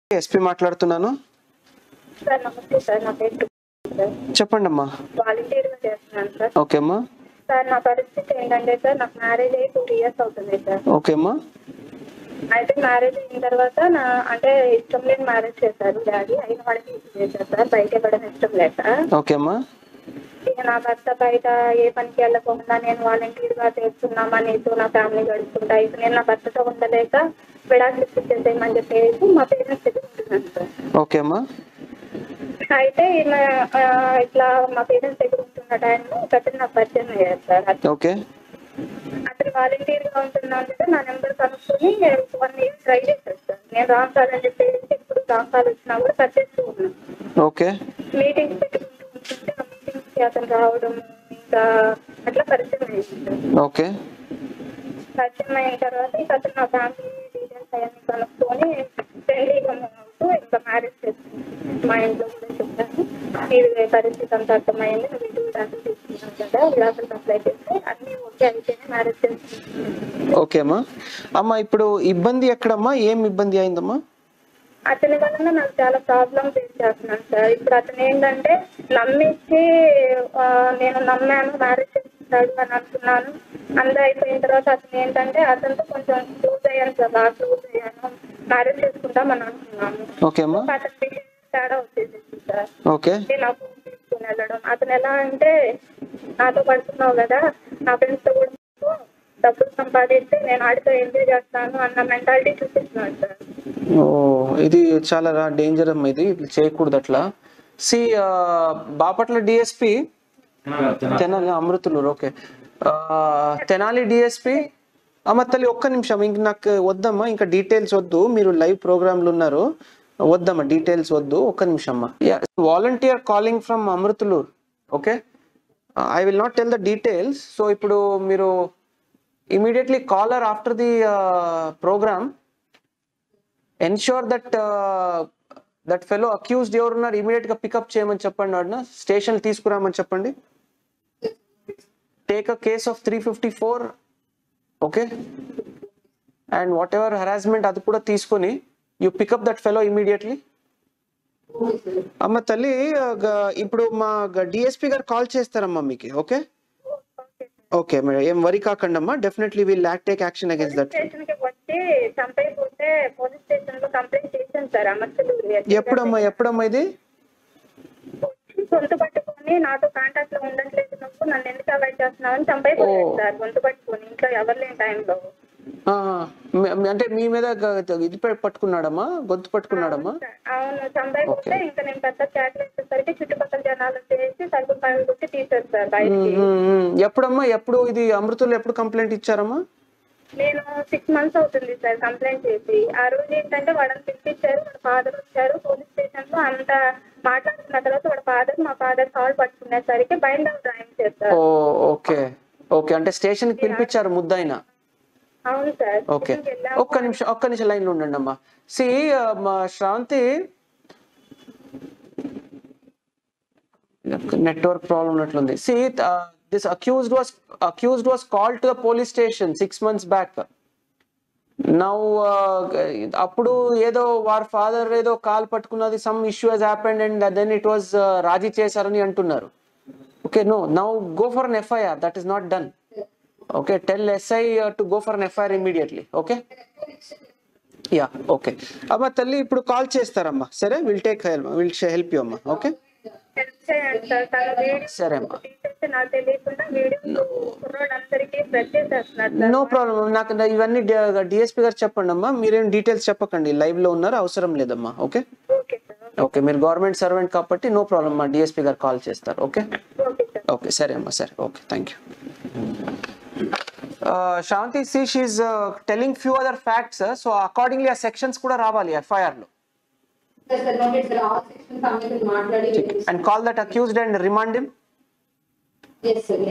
SP మాట్లాడుతున్నాను sir నమస్తే sir నా పేరు టు- సార్ చెప్పండి అమ్మా వాలంటీర్గా చేస్తున్నాను సార్ ఓకే అమ్మా సార్ నా పరిస్థితి ఏంటంటే సార్ నాకు మ్యారేజ్ అయ్యి టూ ఇయర్స్ అవుతుంది సార్ ఓకే అమ్మా అయితే మ్యారేజ్ అయిన తర్వాత నా అంటే ఇష్టం లేని మ్యారేజ్ చేశారు డాడీ అయిన వాడికి ఇచ్చి చేశారు సార్ బయట ఇవ్వడం ఇష్టం లేక ఓకే అమ్మా ఇక నా భర్త బయట ఏ పనికి వెళ్ళకుండా నేను వాలంటీర్గా చేస్తున్నామా నీతో నా ఫ్యామిలీ గడుపుకుంటా ఇక నేను నా భర్తతో ఉండలేక విడాకులు ఇచ్చేసేయమని చెప్పేసి మా పేరెంట్స్ ఎదుర్కొంటున్నాను సార్ ఓకే అమ్మా అయితే ఈమె ఆ, ఇట్లా మా పేరెంట్స్ దగ్గర ఉంటున్న టైంలో ఒకటి నాకు పరిచయం అయ్యారు సార్ అతను ఓకే అతను వాలంటీర్ గా ఉంటున్నాను కదా నా నెంబర్ కనుక్కొని వన్ ఇయర్ ట్రై చేశాను సార్ నేను రాంగ్ కాల్ అని చెప్పేసి ఇప్పుడు రాంగ్ కాల్ వచ్చినా కూడా పరిచేస్తూ ఉన్నాను ఓకే మీటింగ్స్ పెట్టుకుంటూ ఉంటుంటే ఆ మీటింగ్స్ కి అతను రావడం ఇంకా అట్లా పరిచయం అయ్యింది సార్ ఓకే పరిచయం అయిన తర్వాత ఇక అతను నా ఫ్యామిలీ డీటెయిల్స్ అవన్నీ కనుక్కొని ఫ్రెండ్లీగా అవుతూ ఇంకా మ్యారేజ్ చేసుకున్నాను మా ఇంట్లో కూడా చెప్పాను ఇది పరిస్థితి అంతా అర్థమైంది నువ్వు ఇంటికి దాకా తీసుకున్నాను కదా విడాకులు అప్లై చేస్తే అన్ని ఓకే అయితేనే మ్యారేజ్ చేసుకున్నాను ఓకే అమ్మా అమ్మా ఇప్పుడు ఇబ్బంది ఎక్కడమ్మా ఏం ఇబ్బంది అయిందమ్మా అతని వలన నాకు చాలా ప్రాబ్లమ్ ఫేస్ చేస్తున్నాను సార్ ఇప్పుడు అతను ఏంటంటే నమ్మించి ఆ, నేను నమ్మాను మ్యారేజ్ చేసుకుంటాడు అని అనుకున్నాను అందరూ అయిపోయిన తర్వాత అతను ఏంటంటే అతనితో కొంచెం క్లోజ్ అయ్యాను సార్ బాగా క్లోజ్ అయ్యాను మ్యారేజ్ చేసుకుంటామని అనుకున్నాను ఓకే అమ్మా అతని బిహేవియర్ తేడా వచ్చేసింది సార్ ఓకే అంటే నా ఫోన్ తీసుకుని వెళ్ళడం అతను ఎలా అంటే నాతో పడుతున్నావు కదా నా ఫ్రెండ్స్తో కూడా ఉండు, డబ్బులు సంపాదిస్తే నేను ఆడితో ఎంజాయ్ చేస్తాను అన్న మెంటాలిటీ చూపిస్తున్నాడు సార్ ఓ ఇది చాలా డేంజర్ అమ్మా ఇది ఇట్లా చేయకూడదు అట్లా సి బాపట్ల డిఎస్పి తెనాలి అమృతులు ఓకే ఆ, తెనాలి డిఎస్పి అమ్మ తల్లి ఒక్క నిమిషం ఇంక నాకు వద్దమ్మా ఇంకా డీటెయిల్స్ వద్దు మీరు లైవ్ ప్రోగ్రాంలు ఉన్నారు వద్దమ్మా డీటెయిల్స్ వద్దు ఒక్క నిమిషం అమ్మా volunteer calling from Amruthalur okay I will not tell the details so ఇప్పుడు మీరు immediately caller after the program ensure that that fellow accused ఎవరున్నారు ఇమీడియట్ గా పికప్ చేయమని చెప్పండి వాడిన స్టేషన్ తీసుకురామని చెప్పండి take a case of three fifty four okay and whatever harassment అది కూడా తీసుకొని you pick up that fellow immediately అమ్మ తల్లి ఆ, గ- ఇప్పుడు మా డిఎస్పీ గారు కాల్ చేస్తారమ్మా మీకు ఓకే ఓకే మేడం ఏం వరి కాకండి అమ్మా definitely will act take action against that station కి వచ్చి చంపైపోతే పోలీస్ స్టేషన్ లో కంప్లైంట్ చేశాను సార్ అమర్చలూరు ఎప్పుడమ్మా ఎప్పుడమ్మా ఇది గొంతు పట్టుకొని నాతో కాంటాక్ట్ లో ఉండట్లేదు నువ్వు నన్ను ఎందుకు అవాయిడ్ చేస్తున్నావు అని చంపైపోయాడు ఓ. సార్ గొంతు పట్టుకొని ఇంట్లో ఎవరు లేని టైంలో ఆ, మీ- మీ- అంటే మీ మీద గ- ఇది పె- పట్టుకున్నాడమ్మా గొంతు పట్టుకున్నాడమ్మా అవును చంపైపోతే ఇంకా నేను పెద్ద క్యాట్లు వేసేసరికి చుట్టుపక్కల జనాలు చేసి సరుకు పనులు కొట్టి తీశారు సార్ బయటికి ఉమ్, ఉమ్. ఎప్పుడమ్మా ఎప్పుడు ఇది అమృతులు ఎప్పుడు కంప్లైంట్ ఇచ్చారమ్మా నేను సిక్స్ మంత్స్ అవుతుంది సార్ కంప్లైంట్ చేసి ఆ రోజు ఏంటంటే వాళ్ళని పిలిపించారు వాళ్ళ ఫాదర్ వచ్చారు పోలీస్ స్టేషన్ లో అంత మాట్లాడుతున్న తర్వాత వాళ్ళ ఫాదర్ మా ఫాదర్ కాల్ పట్టుకునేసరికి బైండ్ అవుట్ డ్రాయింగ్ చేస్తారు ఓ ఓకే ఓకే అంటే స్టేషన్ కి పిలిపించారు ముద్దాయిన అవును సార్ ఓకే స్టేషన్కి వెళ్ళాము. ఒక్క నిమిషం ఒక్క నిమిషం లైన్ లో ఉండండి అమ్మా సి మా శ్రావంతి నెట్వర్క్ ప్రాబ్లం ఉన్నట్లుంది see this accused was accused was call to the police station six months back now అప్పుడు ఏదో వారి ఫాదర్ ఏదో కాల్ పట్టుకున్నది some issue he's happened and then it was రాజీ చేశారని అంటున్నారు okay no now go for an FIR that is not done okay tell SI to go for an FIR immediately okay yeah okay అమ్మా తల్లి ఇప్పుడు call చేస్తారమ్మా సరే will take help will help you అమ్మా okay help చేయండి sir తన video సరే అమ్మా తీసేస్తే నాకు తెలియకుండా వీడియో కుర్రోడందరికీ స్ప్రెడ్ చేసేస్తున్నారు సార్ నో ప్రాబ్లం నాకు నా- ఇవన్నీ డిఎస్పీ గారు చెప్పండి అమ్మా మీరేం డీటెయిల్స్ చెప్పకండి లైవ్ లో ఉన్నారు అవసరం లేదమ్మా ఓకే ఓకే సార్ ఓకే మీరు గవర్నమెంట్ సర్వెంట్ కాబట్టి నో ప్రాబ్లం మా డిఎస్పీ గారు కాల్ చేస్తారు ఓకే ఓకే సార్ ఓకే సరే అమ్మా సరే okay thank you Shanti see she's telling few other facts so accordingly ఆ సెక్షన్స్ కూడా రావాలి ఎఫ్ఐఆర్ లో Yes, sir, noted, sir. All sections are matlab మాట్లాడి and call that accused and remand him Yes, sir.